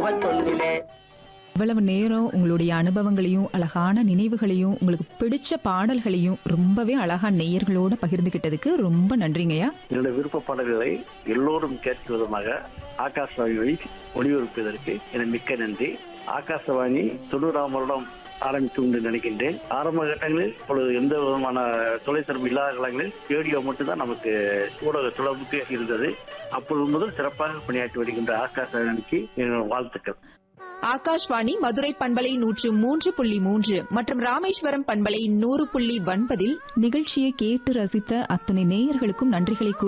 முப்பத்தொன்னிலே இவ்வளவு நேரம் உங்களுடைய அனுபவங்களையும் அழகான நினைவுகளையும் உங்களுக்கு பிடிச்ச பாடல்களையும் ரொம்பவே அழகா நேயர்களோட பகிர்ந்துகிட்டதுக்கு ரொம்ப நன்றிங்கய்யா என்னுடைய விருப்ப பாடல்களை எல்லோரும் கேட்கும் விதமாக ஆகாசவாணி வழி ஒளிபரப்பியதற்கு என மிக்க நன்றி ஆகாசவாணி தொண்ணூறாம் வருடம் ஆரம்பிக்கும் என்று நினைக்கின்றேன் ஆரம்ப கட்டங்களில் இப்பொழுது எந்த விதமான தொலைத்தொடர்பு இல்லாத காலங்களில் ரேடியோ மட்டும்தான் நமக்கு ஊடக தொடர்புக்கு இருந்தது அப்பொழுது முதல் சிறப்பாக பணியாற்றி வருகின்ற ஆகாசவாணிக்கு என்னோட வாழ்த்துக்கள் ஆகாஷ்வாணி மதுரை பண்பலை நூற்று மூன்று புள்ளி மூன்று மற்றும் ராமேஸ்வரம் பண்பலை நூறு புள்ளி ஒன்பதில் நிகழ்ச்சியை கேட்டு ரசித்த அத்துணை நேயர்களுக்கும் நன்றிகளை கூறி